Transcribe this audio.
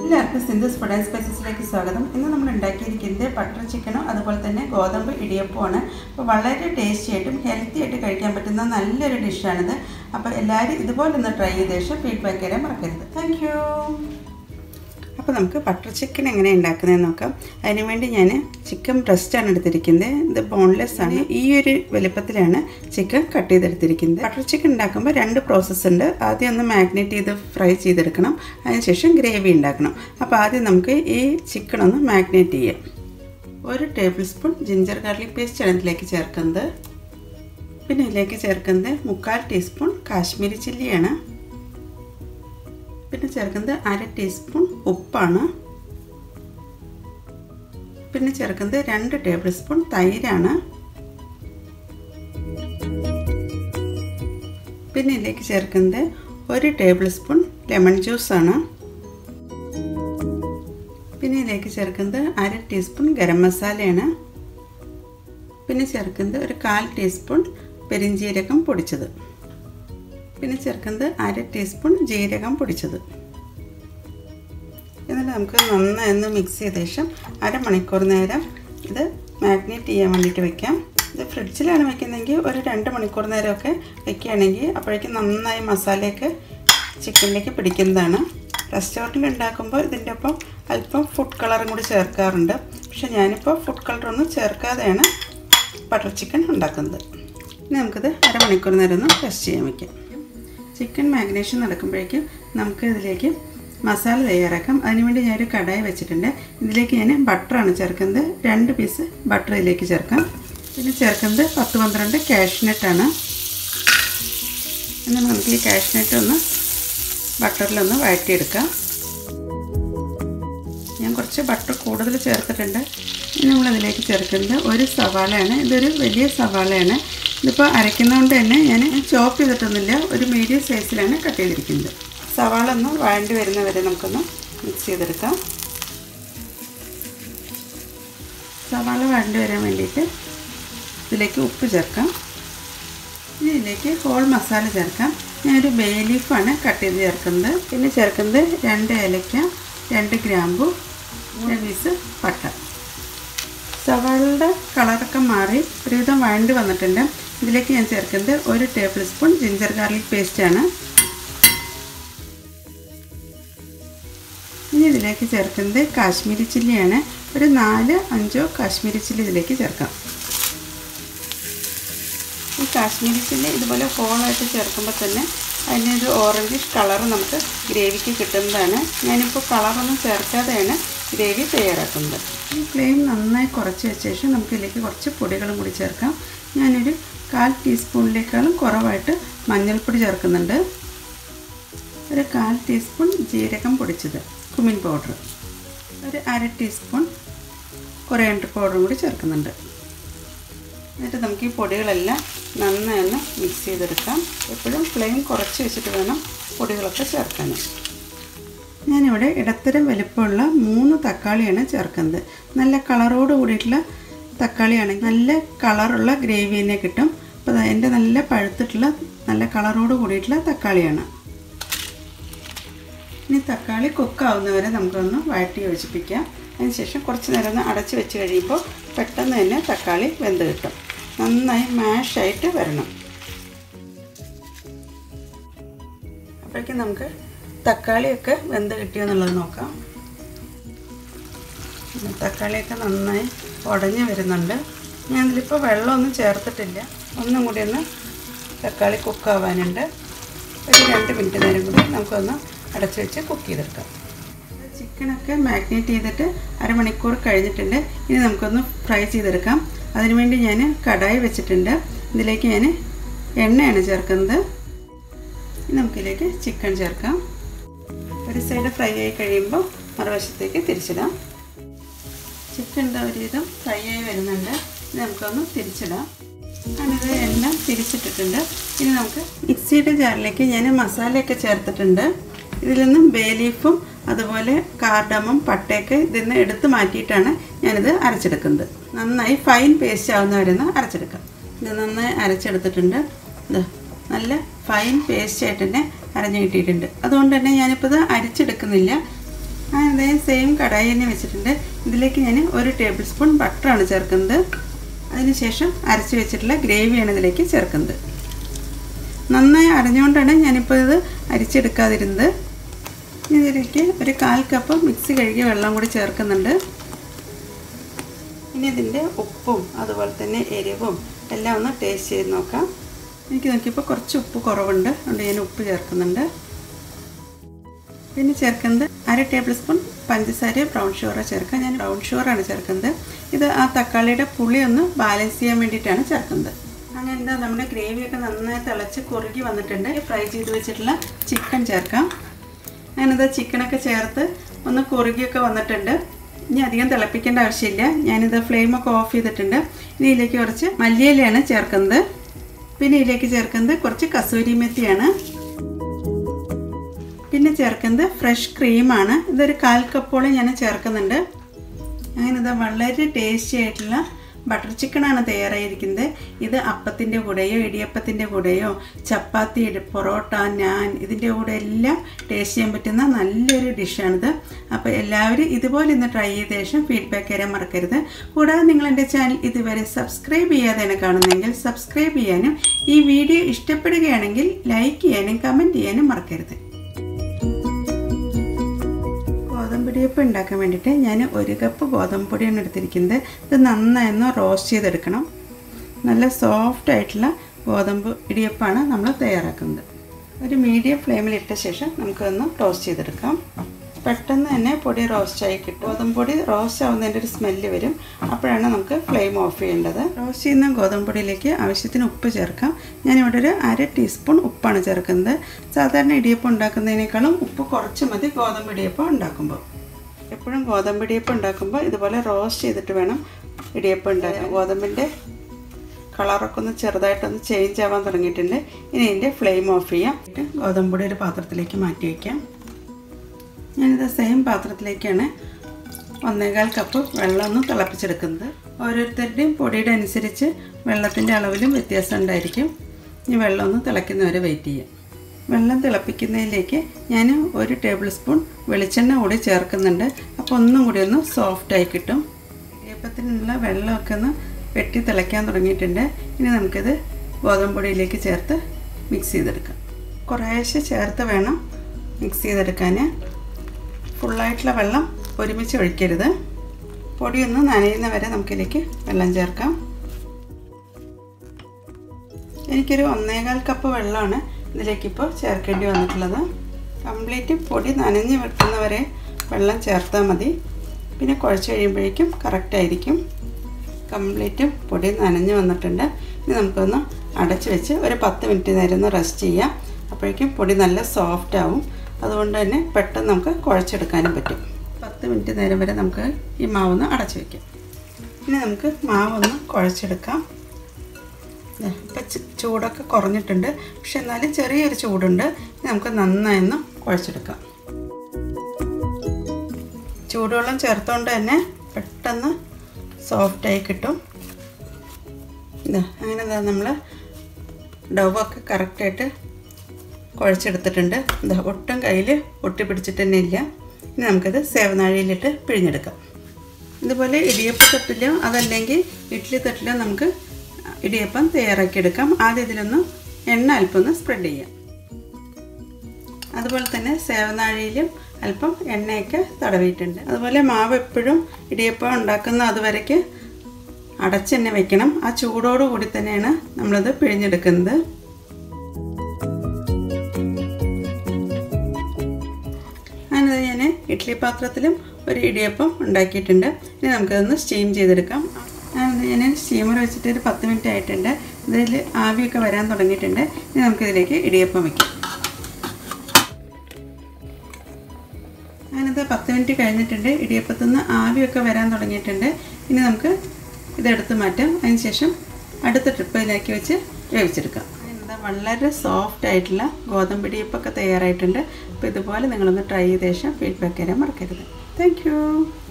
എല്ലാവർക്കും Sindhu food and സ്പൈസസിലേക്ക് സ്വാഗതം ഇന്ന് നമ്മൾ ഉണ്ടാക്കിയിരിക്കുന്നത് ബട്ടർ ചിക്കനും അതുപോലെ തന്നെ ഗോതമ്പ് ഇടിയപ്പമാണ് അപ്പോൾ വളരെ ടേസ്റ്റി ആയിട്ടും ഹെൽത്തി ആയിട്ട് കഴിക്കാൻ പറ്റുന്ന നല്ലൊരു ഡിഷാണിത് അപ്പോൾ എല്ലാവരും ഇതുപോലെ ഒന്ന് ട്രൈ ചെയ്ത ശേഷം ഫീഡ്ബാക്ക് തരാൻ മറക്കരുത് താങ്ക് യു അപ്പോൾ നമുക്ക് ബട്ടർ ചിക്കൻ എങ്ങനെ ഉണ്ടാക്കുന്നതെന്ന് നോക്കാം അതിനുവേണ്ടി ഞാൻ ചിക്കൻ ബ്രസ്റ്റാണ് എടുത്തിരിക്കുന്നത് ഇത് ബോൺലെസ് ആണ് ഈ ഒരു വലുപ്പത്തിലാണ് ചിക്കൻ കട്ട് ചെയ്തെടുത്തിരിക്കുന്നത് ബട്ടർ ചിക്കൻ ഉണ്ടാക്കുമ്പോൾ രണ്ട് പ്രോസസ്സ് ഉണ്ട് ആദ്യം ഒന്ന് മാഗ്നേറ്റ് ചെയ്ത് ഫ്രൈ ചെയ്തെടുക്കണം അതിനുശേഷം ഗ്രേവി ഉണ്ടാക്കണം അപ്പോൾ ആദ്യം നമുക്ക് ഈ ചിക്കൻ ഒന്ന് മാഗ്നേറ്റ് ചെയ്യാം ഒരു tablespoon ginger garlic paste ആണ് ഇതിലേക്ക് ചേർക്കുന്നത് പിന്നെ ഇതിലേക്ക് ചേർക്കുന്നത് മുക്കാൽ ടീസ്പൂൺ കാശ്മീരി ചില്ലിയാണ് പിന്നെ ചേർക്കുന്നത് അര ടീസ്പൂൺ ഉപ്പാണ് പിന്നെ ചേർക്കുന്നത് രണ്ട് ടേബിൾ സ്പൂൺ തൈരാണ് പിന്നെ ഇതിലേക്ക് ചേർക്കുന്നത് ഒരു ടേബിൾ സ്പൂൺ ലെമൺ ജ്യൂസാണ് പിന്നെ ഇതിലേക്ക് ചേർക്കുന്നത് അര ടീസ്പൂൺ ഗരം മസാലയാണ് പിന്നെ ചേർക്കുന്നത് ഒരു കാൽ ടീസ്പൂൺ പെരിഞ്ജീരകം പൊടിച്ചത് പിന്നെ ചേർക്കുന്നത് അര ടീസ്പൂൺ ജീരകം പൊടിച്ചത് എന്നിട്ട് നമുക്ക് നന്നായി ഒന്ന് മിക്സ് ചെയ്ത ശേഷം അരമണിക്കൂർ നേരം ഇത് മാഗ്നേറ്റ് ചെയ്യാൻ വേണ്ടിയിട്ട് വെക്കാം ഇത് ഫ്രിഡ്ജിലാണ് വെക്കുന്നതെങ്കിൽ ഒരു രണ്ട് മണിക്കൂർ നേരമൊക്കെ വെക്കുകയാണെങ്കിൽ അപ്പോഴേക്കും നന്നായി മസാലയൊക്കെ ചിക്കനിലേക്ക് പിടിക്കുന്നതാണ് റെസ്റ്റോറൻറ്റിൽ ഉണ്ടാക്കുമ്പോൾ ഇതിൻ്റെ ഒപ്പം അല്പം ഫുഡ് കളറും കൂടി ചേർക്കാറുണ്ട് പക്ഷെ ഞാനിപ്പോൾ ഫുഡ് കളറൊന്നും ചേർക്കാതെയാണ് ബട്ടർ ചിക്കൻ ഉണ്ടാക്കുന്നത് ഇനി നമുക്കിത് അരമണിക്കൂർ നേരം ഒന്ന് റെസ്റ്റ് ചെയ്യാൻ വയ്ക്കാം ചിക്കൻ മാഗ്നേഷൻ നടക്കുമ്പോഴേക്കും നമുക്ക് ഇതിലേക്ക് മസാല തയ്യാറാക്കാം അതിനുവേണ്ടി ഞാനൊരു കടായി വെച്ചിട്ടുണ്ട് ഇതിലേക്ക് ഞാൻ ബട്ടറാണ് ചേർക്കുന്നത് രണ്ട് പീസ് ബട്ടർ ഇതിലേക്ക് ചേർക്കാം പിന്നെ ചേർക്കുന്നത് പത്ത് പന്ത്രണ്ട് കാഷ്നട്ടാണ് എന്നാൽ നമുക്ക് ഈ കാഷ്നട്ട് ഒന്ന് ബട്ടറിലൊന്ന് വഴറ്റിയെടുക്കാം ഞാൻ കുറച്ച് ബട്ടർ കൂടുതൽ ചേർത്തിട്ടുണ്ട് ഇനി നമ്മളതിലേക്ക് ചേർക്കുന്നത് ഒരു സവാളയാണ് ഇതൊരു വലിയ സവാളയാണ് ഇതിപ്പോൾ അരയ്ക്കുന്നതുകൊണ്ട് തന്നെ ഞാൻ ചോപ്പ് ചെയ്തിട്ടൊന്നുമില്ല ഒരു മീഡിയം സൈസിലാണ് കട്ട് ചെയ്തിരിക്കുന്നത് സവാള ഒന്ന് വഴണ്ടി വരുന്ന വരെ നമുക്കൊന്ന് മിക്സ് ചെയ്തെടുക്കാം സവാള വഴണ്ടി വരാൻ വേണ്ടിയിട്ട് ഇതിലേക്ക് ഉപ്പ് ചേർക്കാം ഇനി ഇതിലേക്ക് ഹോൾ മസാല ചേർക്കാം ഞാനൊരു ബേ ലീഫാണ് കട്ട് ചെയ്ത് ചേർക്കുന്നത് പിന്നെ ചേർക്കുന്നത് രണ്ട് ഏലക്ക രണ്ട് ഗ്രാമ്പു രണ്ട് പീസ് പട്ട സവാളയുടെ കളറൊക്കെ മാറി ഒരുവിധം വഴണ്ടി വന്നിട്ടുണ്ട് ഇതിലേക്ക് ഞാൻ ചേർക്കുന്നത് ഒരു ടേബിൾ സ്പൂൺ ജിഞ്ചർ ഗാർലിക് പേസ്റ്റാണ് ഇനി ഇതിലേക്ക് ചേർക്കുന്നത് കാശ്മീരി ചില്ലിയാണ് ഒരു നാല് അഞ്ചോ കാശ്മീരി ചില്ലി ഇതിലേക്ക് ചേർക്കാം ഈ കാശ്മീരി ചില്ലി ഇതുപോലെ ഹോളായിട്ട് ചേർക്കുമ്പോൾ തന്നെ അതിനൊരു ഓറഞ്ചിഷ് കളർ നമുക്ക് ഗ്രേവിക്ക് കിട്ടുന്നതാണ് ഞാനിപ്പോൾ കളറൊന്നും ചേർക്കാതെയാണ് ഗ്രേവി തയ്യാറാക്കുന്നത് ഈ ഫ്ലെയിം നന്നായി കുറച്ച് വെച്ച ശേഷം നമുക്ക് ഇതിലേക്ക് കുറച്ച് പൊടികളും കൂടി ചേർക്കാം ഞാനൊരു കാൽ ടീസ്പൂണിനേക്കാളും കുറവായിട്ട് മഞ്ഞൾപ്പൊടി ചേർക്കുന്നുണ്ട് ഒരു കാൽ ടീസ്പൂൺ ജീരകം പൊടിച്ചത് കുമിൻ പൗഡർ ഒരു അര ടീസ്പൂൺ കൊറിയാണ്ടർ പൗഡറും കൂടി ചേർക്കുന്നുണ്ട് എന്നിട്ട് നമുക്ക് ഈ പൊടികളെല്ലാം നന്നായി ഒന്ന് മിക്സ് ചെയ്തെടുക്കാം എപ്പോഴും ഫ്ലെയിം കുറച്ച് വെച്ചിട്ട് വേണം പൊടികളൊക്കെ ചേർക്കാൻ ഞാനിവിടെ ഇടത്തരം വലുപ്പമുള്ള മൂന്ന് തക്കാളിയാണ് ചേർക്കുന്നത് നല്ല കളറോട് കൂടിയിട്ടുള്ള തക്കാളിയാണെങ്കിൽ നല്ല കളറുള്ള ഗ്രേവി തന്നെ കിട്ടും അപ്പോൾ അതിൻ്റെ നല്ല പഴുത്തിട്ടുള്ള നല്ല കളറോട് കൂടിയിട്ടുള്ള തക്കാളിയാണ് ഇനി തക്കാളി കുക്കാവുന്നവരെ നമുക്കൊന്ന് വഴറ്റി യോജിപ്പിക്കാം അതിനുശേഷം കുറച്ച് നേരം ഒന്ന് അടച്ച് വെച്ച് കഴിയുമ്പോൾ പെട്ടെന്ന് തന്നെ തക്കാളി വെന്ത് കിട്ടും നന്നായി മാഷായിട്ട് വരണം അപ്പോഴേക്കും നമുക്ക് തക്കാളിയൊക്കെ വെന്ത് കിട്ടിയെന്നുള്ളത് നോക്കാം തക്കാളിയൊക്കെ നന്നായി ഉടഞ്ഞ് വരുന്നുണ്ട് ഞാൻ ഇതിലിപ്പോൾ വെള്ളമൊന്നും ചേർത്തിട്ടില്ല ഒന്നും കൂടി ഒന്ന് തക്കാളി കുക്കാവാനുണ്ട് ഒരു രണ്ട് മിനിറ്റ് നേരം കൂടി നമുക്കൊന്ന് അടച്ച് വെച്ച് കുക്ക് ചെയ്തെടുക്കാം ചിക്കനൊക്കെ മാഗ്നേറ്റ് ചെയ്തിട്ട് അരമണിക്കൂർ കഴിഞ്ഞിട്ടുണ്ട് ഇനി നമുക്കൊന്ന് ഫ്രൈ ചെയ്തെടുക്കാം അതിനുവേണ്ടി ഞാൻ കടായി വെച്ചിട്ടുണ്ട് ഇതിലേക്ക് ഞാൻ എണ്ണയാണ് ചേർക്കുന്നത് ഇനി നമുക്കിതിലേക്ക് ചിക്കൻ ചേർക്കാം ഒരു സൈഡ് ഫ്രൈ ആയി കഴിയുമ്പോൾ മറുവശത്തേക്ക് തിരിച്ചിടാം ചിക്കൻ ഒരുവിധം ഫ്രൈ ആയി വരുന്നുണ്ട് ഇനി നമുക്കൊന്ന് തിരിച്ചിടാം ഞാനിത് എല്ലാം തിരിച്ചിട്ടിട്ടുണ്ട് ഇനി നമുക്ക് മിക്സിയുടെ ജാറിലേക്ക് ഞാൻ മസാലയൊക്കെ ചേർത്തിട്ടുണ്ട് ഇതിൽ നിന്നും ബേ ലീഫും അതുപോലെ കാർഡമും പട്ടയൊക്കെ ഇതിൽ നിന്ന് എടുത്ത് മാറ്റിയിട്ടാണ് ഞാനിത് അരച്ചെടുക്കുന്നത് നന്നായി ഫൈൻ പേസ്റ്റ് ആവുന്നവരെന്ന് അരച്ചെടുക്കാം ഇത് നന്നായി അരച്ചെടുത്തിട്ടുണ്ട് ഇത് നല്ല ഫൈൻ പേസ്റ്റ് ആയിട്ട് തന്നെ അരഞ്ഞു കിട്ടിയിട്ടുണ്ട് അതുകൊണ്ട് തന്നെ ഞാനിപ്പോൾ ഇത് അരിച്ചെടുക്കുന്നില്ല ആ എന്തായാലും സെയിം കടായി തന്നെ വെച്ചിട്ടുണ്ട് ഇതിലേക്ക് ഞാൻ ഒരു ടേബിൾ സ്പൂൺ ബട്ടറാണ് ചേർക്കുന്നത് അതിനുശേഷം അരച്ച് വെച്ചിട്ടുള്ള ഗ്രേവിയാണ് ഇതിലേക്ക് ചേർക്കുന്നത് നന്നായി അരഞ്ഞുകൊണ്ടാണ് ഞാനിപ്പോൾ ഇത് അരിച്ചെടുക്കാതിരുന്നത് ഇതിലേക്ക് ഒരു കാൽ കപ്പ് മിക്സി കഴുകിയ വെള്ളം കൂടി ചേർക്കുന്നുണ്ട് ഇനി ഇതിൻ്റെ ഉപ്പും അതുപോലെ തന്നെ എരിവും എല്ലാം ഒന്ന് ടേസ്റ്റ് ചെയ്ത് നോക്കാം എനിക്ക് നോക്കിയപ്പോൾ കുറച്ച് ഉപ്പ് കുറവുണ്ട് അതുകൊണ്ട് ഞാൻ ഉപ്പ് ചേർക്കുന്നുണ്ട് പിന്നെ ചേർക്കുന്നത് അര ടേബിൾ സ്പൂൺ പഞ്ചസാര ബ്രൗൺ ഷുഗർ ചേർക്കാം ഞാൻ ബ്രൗൺ ഷുഗറാണ് ചേർക്കുന്നത് ഇത് ആ തക്കാളിയുടെ പുളി ഒന്ന് ബാലൻസ് ചെയ്യാൻ വേണ്ടിയിട്ടാണ് ചേർക്കുന്നത് അങ്ങനെ എന്താ നമ്മുടെ ഗ്രേവിയൊക്കെ നന്നായി തിളച്ച് കുറുകി വന്നിട്ടുണ്ട് ഫ്രൈ ചെയ്ത് വെച്ചിട്ടുള്ള ചിക്കൻ ചേർക്കാം അങ്ങനെ ഇതാ ചിക്കനൊക്കെ ചേർത്ത് ഒന്ന് കുറുകിയൊക്കെ വന്നിട്ടുണ്ട് ഇനി അധികം തിളപ്പിക്കേണ്ട ആവശ്യമില്ല ഞാനിത് ഫ്ലെയിമൊക്കെ ഓഫ് ചെയ്തിട്ടുണ്ട് ഇനി ഇതിലേക്ക് കുറച്ച് മല്ലിയിലയാണ് ചേർക്കുന്നത് പിന്നെ ഇതിലേക്ക് ചേർക്കുന്നത് കുറച്ച് കസൂരി മെത്തിയാണ് പിന്നെ ചേർക്കുന്നത് ഫ്രഷ് ക്രീമാണ് ഇതൊരു കാൽ കപ്പോളം ഞാൻ ചേർക്കുന്നുണ്ട് അങ്ങനെ ഇത് വളരെ ടേസ്റ്റി ആയിട്ടുള്ള ബട്ടർ ചിക്കനാണ് തയ്യാറായിരിക്കുന്നത് ഇത് അപ്പത്തിൻ്റെ കൂടെയോ ഇടിയപ്പത്തിൻ്റെ കൂടെയോ ചപ്പാത്തി പൊറോട്ട ഞാൻ ഇതിൻ്റെ കൂടെ എല്ലാം ടേസ്റ്റ് ചെയ്യാൻ പറ്റുന്ന നല്ലൊരു ഡിഷാണിത് അപ്പോൾ എല്ലാവരും ഇതുപോലെ ഇന്ന് ട്രൈ ചെയ്ത ശേഷം ഫീഡ്ബാക്ക് തരാൻ മറക്കരുത് കൂടാതെ നിങ്ങൾ എൻ്റെ ചാനൽ ഇതുവരെ സബ്സ്ക്രൈബ് ചെയ്യാതെയാണ് കാണുന്നതെങ്കിൽ സബ്സ്ക്രൈബ് ചെയ്യാനും ഈ വീഡിയോ ഇഷ്ടപ്പെടുകയാണെങ്കിൽ ലൈക്ക് ചെയ്യാനും കമൻറ്റ് ചെയ്യാനും മറക്കരുത് ഗോതമ്പൊടിയപ്പം ഉണ്ടാക്കാൻ വേണ്ടിയിട്ട് ഞാൻ ഒരു കപ്പ് ഗോതമ്പ് പൊടിയാണ് എടുത്തിരിക്കുന്നത് ഇത് നന്നായി ഒന്ന് റോസ്റ്റ് ചെയ്തെടുക്കണം നല്ല സോഫ്റ്റ് ആയിട്ടുള്ള ഗോതമ്പ് ഇടിയപ്പമാണ് നമ്മൾ തയ്യാറാക്കുന്നത് ഒരു മീഡിയം ഫ്ലെയിമിൽ ഇട്ട ശേഷം നമുക്കൊന്ന് ടോസ്റ്റ് ചെയ്തെടുക്കാം പെട്ടെന്ന് തന്നെ പൊടി റോസ്റ്റായി കിട്ടും ഗോതമ്പ് പൊടി റോസ്റ്റ് ആവുന്നതിൻ്റെ ഒരു സ്മെല്ല് വരും അപ്പോഴാണ് നമുക്ക് ഫ്ലെയിം ഓഫ് ചെയ്യേണ്ടത് റോസ്റ്റ് ചെയ്യുന്ന ഗോതമ്പ് പൊടിയിലേക്ക് ആവശ്യത്തിന് ഉപ്പ് ചേർക്കാം ഞാനിവിടെ ഒരു അര ടീസ്പൂൺ ഉപ്പാണ് ചേർക്കുന്നത് സാധാരണ ഇടിയപ്പം ഉണ്ടാക്കുന്നതിനേക്കാളും ഉപ്പ് കുറച്ച് മതി ഗോതമ്പ് ഇടിയപ്പം ഉണ്ടാക്കുമ്പോൾ എപ്പോഴും ഗോതമ്പ് ഇടിയപ്പം ഉണ്ടാക്കുമ്പോൾ ഇതുപോലെ റോസ്റ്റ് ചെയ്തിട്ട് വേണം ഇടിയപ്പം ഉണ്ടാക്കാൻ ഗോതമ്പിൻ്റെ കളറൊക്കെ ഒന്ന് ചെറുതായിട്ടൊന്ന് ചേഞ്ച് ആവാൻ തുടങ്ങിയിട്ടുണ്ട് ഇനി ഇതിൻ്റെ ഫ്ലെയിം ഓഫ് ചെയ്യാം ഗോതമ്പ് പൊടി ഒരു പാത്രത്തിലേക്ക് മാറ്റി വയ്ക്കാം ഞാനിത് സെയിം പാത്രത്തിലേക്കാണ് ഒന്നേകാൽ കപ്പ് വെള്ളം ഒന്ന് തിളപ്പിച്ചെടുക്കുന്നത് ഓരോരുത്തരുടെയും പൊടിയുടെ അനുസരിച്ച് വെള്ളത്തിൻ്റെ അളവിലും വ്യത്യാസം ഉണ്ടായിരിക്കും ഇനി വെള്ളം ഒന്ന് തിളയ്ക്കുന്നവരെ വെയിറ്റ് ചെയ്യാം വെള്ളം തിളപ്പിക്കുന്നതിലേക്ക് ഞാൻ ഒരു ടേബിൾ സ്പൂൺ വെളിച്ചെണ്ണ കൂടി ചേർക്കുന്നുണ്ട് അപ്പോൾ ഒന്നും കൂടി ഒന്ന് സോഫ്റ്റായി കിട്ടും ഇടിയപ്പത്തിനുള്ള വെള്ളമൊക്കെ ഒന്ന് വെട്ടി തിളയ്ക്കാൻ തുടങ്ങിയിട്ടുണ്ട് ഇനി നമുക്കിത് ഗോതമ്പ് പൊടിയിലേക്ക് ചേർത്ത് മിക്സ് ചെയ്തെടുക്കാം കുറേശ്ശെ ചേർത്ത് വേണം മിക്സ് ചെയ്തെടുക്കാൻ ഫുള്ളായിട്ടുള്ള വെള്ളം ഒരുമിച്ച് ഒഴിക്കരുത് പൊടിയൊന്ന് നനയുന്ന വരെ നമുക്കിതിലേക്ക് വെള്ളം ചേർക്കാം എനിക്കൊരു ഒന്നേകാൽ കപ്പ് വെള്ളമാണ് ഇതിലേക്കിപ്പോൾ ചേർക്കേണ്ടി വന്നിട്ടുള്ളത് കംപ്ലീറ്റ് പൊടി നനഞ്ഞ് വെക്കുന്നവരെ വെള്ളം ചേർത്താൽ മതി പിന്നെ കുഴച്ച് കഴിയുമ്പോഴേക്കും കറക്റ്റായിരിക്കും കംപ്ലീറ്റ് പൊടി നനഞ്ഞ് വന്നിട്ടുണ്ട് ഇനി നമുക്കൊന്ന് അടച്ച് വെച്ച് ഒരു പത്ത് മിനിറ്റ് നേരം ഒന്ന് റെസ്റ്റ് ചെയ്യാം അപ്പോഴേക്കും പൊടി നല്ല സോഫ്റ്റ് ആവും അതുകൊണ്ട് തന്നെ പെട്ടെന്ന് നമുക്ക് കുഴച്ചെടുക്കാനും പറ്റും പത്ത് മിനിറ്റ് നേരം വരെ നമുക്ക് ഈ മാവൊന്ന് അടച്ച് വയ്ക്കാം ഇനി നമുക്ക് മാവൊന്ന് കുഴച്ചെടുക്കാം ഇപ്പം ചൂടൊക്കെ കുറഞ്ഞിട്ടുണ്ട് പക്ഷെ എന്നാലും ചെറിയൊരു ചൂടുണ്ട് നമുക്ക് നന്നായി ഒന്ന് കുഴച്ചെടുക്കാം ചൂടുവെള്ളം ചേർത്തുകൊണ്ട് തന്നെ പെട്ടെന്ന് സോഫ്റ്റായി കിട്ടും ഇതാ അങ്ങനെ ഇതാ നമ്മൾ ഡവൊക്കെ കറക്റ്റായിട്ട് കുഴച്ചെടുത്തിട്ടുണ്ട് ഇതാ ഒട്ടും കയ്യിൽ ഒട്ടിപ്പിടിച്ചിട്ട് തന്നെ ഇല്ല ഇനി നമുക്കിത് സേവനാഴിയിലിട്ട് പിഴിഞ്ഞെടുക്കാം ഇതുപോലെ ഇടിയപ്പ തട്ടിലോ അതല്ലെങ്കിൽ ഇഡ്ഡലി തട്ടിലോ നമുക്ക് ഇടിയപ്പം തയ്യാറാക്കിയെടുക്കാം ആദ്യം ഇതിലൊന്ന് എണ്ണ അല്പം ഒന്ന് സ്പ്രെഡ് ചെയ്യാം അതുപോലെ തന്നെ സേവനാഴിയിലും അല്പം എണ്ണയൊക്കെ തടവിയിട്ടുണ്ട് അതുപോലെ മാവ് എപ്പോഴും ഇടിയപ്പം ഉണ്ടാക്കുന്ന അതുവരയ്ക്ക് അടച്ച് തന്നെ വെക്കണം ആ ചൂടോടുകൂടി തന്നെയാണ് നമ്മളത് പിഴിഞ്ഞെടുക്കുന്നത് അങ്ങനെ ഞാൻ ഇഡ്ഡലി പാത്രത്തിലും ഒരു ഇടിയപ്പം ഉണ്ടാക്കിയിട്ടുണ്ട് ഇനി നമുക്കതൊന്ന് സ്റ്റീം ചെയ്തെടുക്കാം അങ്ങനെ ഞാൻ സ്റ്റീമർ വെച്ചിട്ട് ഒരു പത്ത് മിനിറ്റ് ആയിട്ടുണ്ട് ഇതിൽ ആവിയൊക്കെ വരാൻ തുടങ്ങിയിട്ടുണ്ട് ഇനി നമുക്കിതിലേക്ക് ഇടിയപ്പം വയ്ക്കാം ഞാനിത് പത്ത് മിനിറ്റ് കഴിഞ്ഞിട്ടുണ്ട് ഇടിയപ്പത്തു നിന്ന് ആവിയൊക്കെ വരാൻ തുടങ്ങിയിട്ടുണ്ട് ഇനി നമുക്ക് ഇതെടുത്ത് മാറ്റാം അതിനുശേഷം അടുത്ത ട്രിപ്പിലേക്ക് വെച്ച് വേവിച്ചെടുക്കാം എന്താ വളരെ സോഫ്റ്റ് ആയിട്ടുള്ള ഗോതമ്പ് ഇടിയപ്പൊക്കെ തയ്യാറായിട്ടുണ്ട് അപ്പോൾ ഇതുപോലെ നിങ്ങളൊന്ന് ട്രൈ ചെയ്ത ശേഷം ഫീഡ്ബാക്ക് തരാൻ മറക്കരുത് താങ്ക്